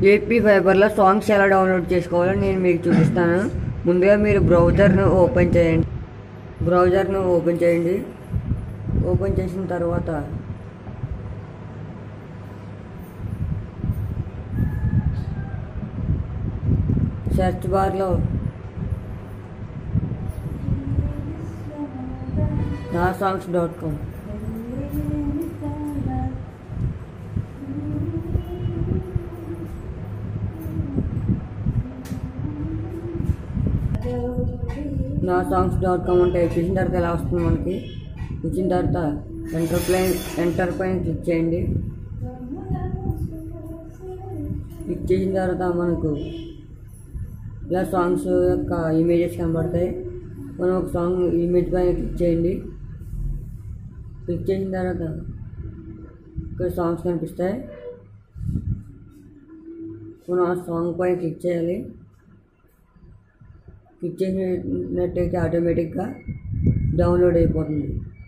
AP ఫైబర్లో songs ఎలా download చేసుకోవాలో నేను మీకు చూపిస్తాను ముందుగా మీరు బ్రౌజర్ను ఓపెన్ చేయండి బ్రౌజర్ను ఓపెన్ చేయండి ఓపెన్ చేసిన తర్వాత సెర్చ్ బార్లో Naa songs dot com Naa songs dot com అంటే చూసిన తర్వాత ఎలా వస్తుంది మనకి వచ్చిన తర్వాత ఎంటర్ ప్లైన్ ఎంటర్ పైన క్లిక్ చేయండి క్లిక్ చేసిన తర్వాత మనకు ఇలా సాంగ్స్ యొక్క ఇమేజెస్ కనబడతాయి మనం ఒక సాంగ్ ఇమేజ్ పైన క్లిక్ చేయండి క్లిక్ చేసిన తర్వాత ఇక్కడ సాంగ్స్ కనిపిస్తాయి మనం ఆ సాంగ్ పైన క్లిక్ చేయాలి క్లిక్ చేసినట్టయితే ఆటోమేటిక్గా డౌన్లోడ్ అయిపోతుంది